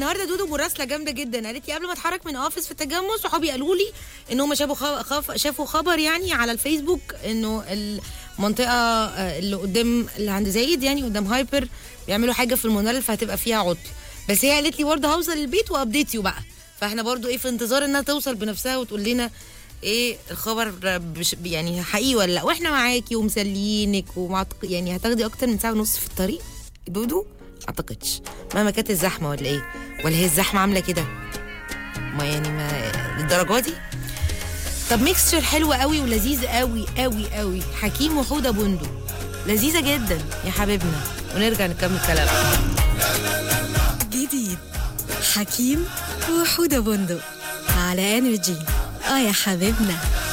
النهارده دودو مراسله جامده جدا قالت لي قبل ما اتحرك من اوفيس في التجمع صحابي قالوا لي ان هم شافوا خ- خف شافوا خبر يعني على الفيسبوك انه المنطقه آه، اللي قدام اللي عند زايد يعني قدام هايبر بيعملوا حاجه في المونريل فهتبقى فيها عطل بس هي قالت لي برضه هوصل البيت وابديت يو بقى فاحنا برضه ايه في انتظار انها توصل بنفسها وتقول لنا ايه الخبر بش يعني حقيقي ولا لا واحنا معاكي ومسليينك ومعتق... يعني هتاخدي اكتر من ساعه ونص في الطريق دودو اعتقدش مهما كانت الزحمه ولا ايه ولا هي الزحمه عامله كده ما يعني ما للدرجه دي طب ميكستشر حلو قوي ولذيذ قوي قوي قوي حكيم وحوده بندق لذيذه جدا يا حبيبنا ونرجع نكمل كلام جديد حكيم وحودة بندق على انرجي اه يا حبيبنا